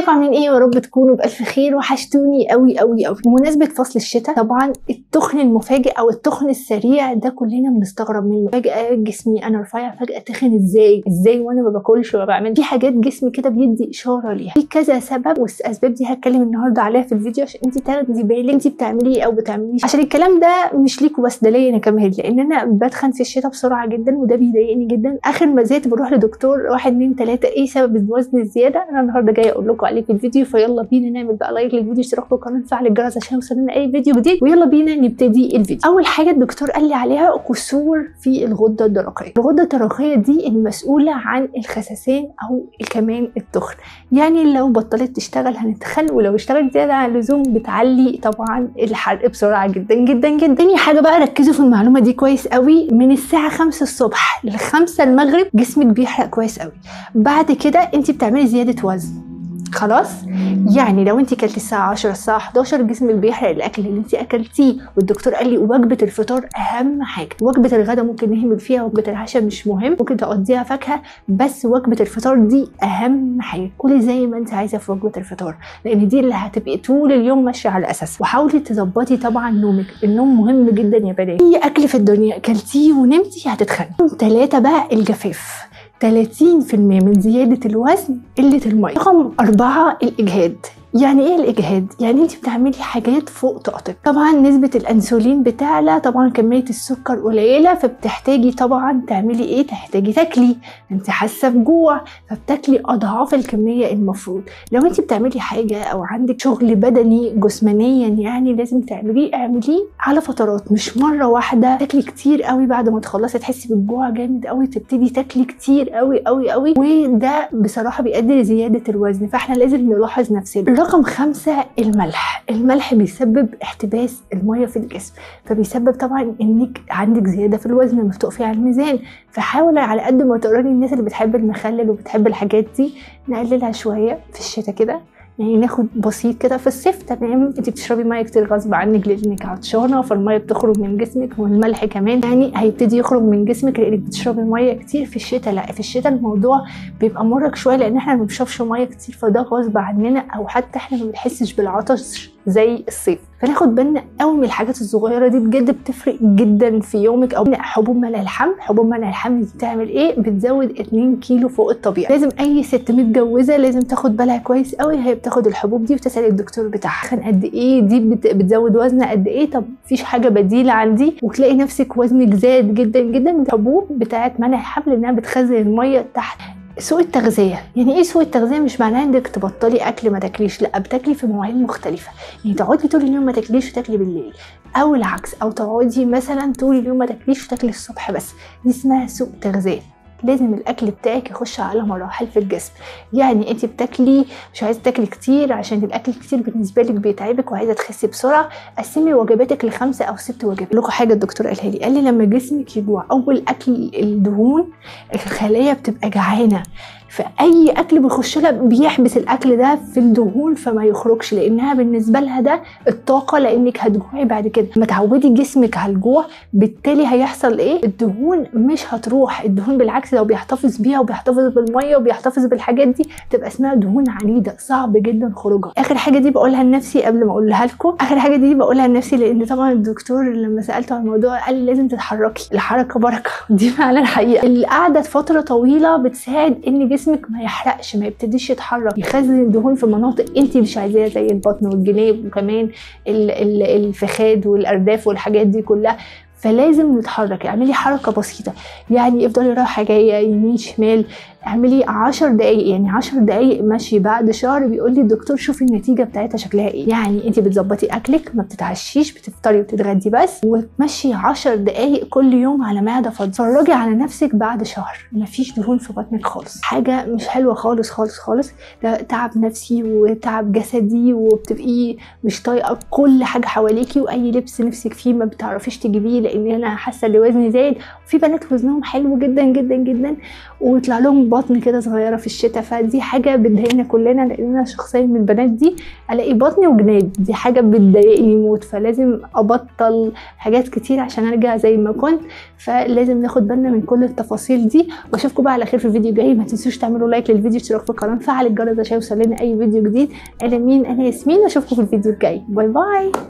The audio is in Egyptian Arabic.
ازيكم عاملين ايه يا رب تكونوا بالف خير وحشتوني قوي قوي قوي بمناسبه فصل الشتاء طبعا التخن المفاجئ او التخن السريع ده كلنا بنستغرب منه فجاه جسمي انا رفيع فجاه تخن ازاي ازاي وانا ما باكلش وما بعمل في حاجات جسمي كده بيدي اشاره ليها في كذا سبب والاسباب دي هتكلم النهارده عليها في الفيديو عشان انت تاخدي بالك انت بتعملي ايه او بتعمليش عشان الكلام ده مش ليكوا بس ده ليا انا كمان لان انا بتخن في الشتاء بسرعه جدا وده بيضايقني جدا اخر ما زهقت بروح لدكتور واحد اتنين تلاته ايه سبب الوزن الزياده انا النهارده جايه اقول لكم عليه في الفيديو فيلا بينا نعمل بقى لايك للفيديو اشتراك في القناه وفعل الجرس عشان يوصلنا اي فيديو جديد ويلا بينا نبتدي الفيديو اول حاجه الدكتور قال لي عليها كسور في الغده الدرقيه الغده الدرقيه دي المسؤوله عن الخسسان او كمان التخن يعني لو بطلت تشتغل هنتخن ولو اشتغلت زياده عن اللزوم بتعلي طبعا الحرق بسرعه جدا جدا جدا تاني حاجه بقى ركزوا في المعلومه دي كويس قوي من الساعه 5 الصبح ل 5 المغرب جسمك بيحرق كويس قوي بعد كده انت بتعملي زياده وزن خلاص يعني لو انت كلتي الساعه 10 الساعه 11 جسمك بيحرق الاكل اللي انت اكلتيه والدكتور قال لي وجبه الفطار اهم حاجه وجبه الغداء ممكن نهمل فيها وجبه العشاء مش مهم ممكن تقضيها فاكهه بس وجبه الفطار دي اهم حاجه كلي زي ما انت عايزه في وجبه الفطار لان دي اللي هتبقي طول اليوم ماشيه على اساسها وحاولي تظبطي طبعا نومك النوم مهم جدا يا بنات اي اكل في الدنيا اكلتيه ونمتي هتتخني ثلاثه بقى الجفاف 30% من زيادة الوزن قلة المية رقم أربعة الإجهاد يعني ايه الاجهاد يعني انت بتعملي حاجات فوق طاقتك طبعا نسبه الانسولين بتعلى طبعا كميه السكر قليله فبتحتاجي طبعا تعملي ايه تحتاجي تاكلي انت حاسه بجوع فبتاكلي اضعاف الكميه المفروض لو انت بتعملي حاجه او عندك شغل بدني جسمانيا يعني لازم تعمليه اعمليه على فترات مش مره واحده تاكلي كتير قوي بعد ما تخلصي تحسي بالجوع جامد قوي تبتدي تاكلي كتير قوي قوي قوي وده بصراحه بيؤدي لزياده الوزن فاحنا لازم نلاحظ نفسنا رقم خمسة الملح الملح بيسبب احتباس المية في الجسم فبيسبب طبعا انك عندك زيادة في الوزن لما تقفي على الميزان فحاولي على قد ما تقرري الناس اللي بتحب المخلل وبتحب الحاجات دي نقللها شوية في الشتاء كده يعني ناخد بسيط كده في الصيف تمام انت بتشربي ميه كتير غصب عنك لانك عطشانه فالميه بتخرج من جسمك والملح كمان يعني هيبتدي يخرج من جسمك لانك بتشربي ميه كتير في الشتاء لا في الشتاء الموضوع بيبقى مرهق شويه لان احنا ما بنشربش ميه كتير فده غصب عننا او حتى احنا ما بنحسش بالعطش زي الصيف فناخد بالنا قوي من الحاجات الصغيره دي بجد بتفرق جدا في يومك او حبوب منع الحمل حبوب منع الحمل دي بتعمل ايه بتزود 2 كيلو فوق الطبيعي لازم اي ست متجوزه لازم تاخد بالها كويس قوي هي بتاخد الحبوب دي وتسال الدكتور بتاعها كان قد ايه دي بت بتزود وزن قد ايه طب مفيش حاجه بديله عن دي وتلاقي نفسك وزنك زاد جدا جدا الحبوب بتاعت منع الحمل انها بتخزن الميه تحت سوء التغذيه يعني ايه سوء التغذيه مش معناه انك تبطلي اكل ما تاكليش لا بتاكلي في مواعيد مختلفه يعني تقعدي طول اليوم ما تاكليش وتاكلي بالليل او العكس او تقعدي مثلا طول اليوم ما تاكليش وتاكلي الصبح بس دي اسمها سوء تغذيه لازم الاكل بتاعك يخش على مراحل في الجسم يعني انت بتاكلي مش عايزه تاكلي كتير عشان الاكل كتير بالنسبه لك بيتعبك وعايزه تخسي بسرعه قسمي وجباتك لخمسه او ست وجبات لكم حاجه الدكتور قالها لي قال لي لما جسمك يجوع اول اكل الدهون الخلايا بتبقى جعانه فاي اكل بيخش لها بيحبس الاكل ده في الدهون فما يخرجش لانها بالنسبه لها ده الطاقه لانك هتجوعي بعد كده لما تعودي جسمك على الجوع بالتالي هيحصل ايه الدهون مش هتروح الدهون بالعكس لو بيحتفظ بيها وبيحتفظ بالميه وبيحتفظ بالحاجات دي تبقى اسمها دهون عنيده صعب جدا خروجها اخر حاجه دي بقولها لنفسي قبل ما اقولها لكم اخر حاجه دي بقولها لنفسي لان طبعا الدكتور لما سالته عن الموضوع قال لي لازم تتحركي الحركه بركه دي فعلا حقيقه القعده فتره طويله بتساعد ان جسمك ما يحرقش ما يبتديش يتحرك يخزن الدهون في مناطق انت مش عايزاها زي البطن والجناب وكمان الفخاد والارداف والحاجات دي كلها فلازم نتحرك اعملي حركة بسيطة يعني افضلي رايحة جاية يمين شمال اعملي 10 دقايق يعني 10 دقايق مشي بعد شهر بيقول لي الدكتور شوفي النتيجه بتاعتها شكلها ايه يعني انت بتظبطي اكلك ما بتتعشيش بتفطري وتتغدي بس وتمشي 10 دقايق كل يوم على معده فاضيه اتفرجي على نفسك بعد شهر مفيش دهون في بطنك خالص حاجه مش حلوه خالص خالص خالص ده تعب نفسي وتعب جسدي وبتبقي مش طايقه كل حاجه حواليكي واي لبس نفسك فيه ما بتعرفيش تجيبيه لان انا حاسه ان وزني زايد وفي بنات وزنهم حلو جدا جدا جدا ويطلع لهم بطن كده صغيره في الشتاء فدي حاجه بتضايقنا كلنا لان انا شخصيا من البنات دي الاقي بطني وجناب دي حاجه بتضايقني موت فلازم ابطل حاجات كتير عشان ارجع زي ما كنت فلازم ناخد بالنا من كل التفاصيل دي واشوفكم بقى على خير في الفيديو الجاي ما تنسوش تعملوا لايك للفيديو اشتراك في القناه فعل الجرس عشان يوصل لنا اي فيديو جديد انا مين انا ياسمين واشوفكم في الفيديو الجاي باي باي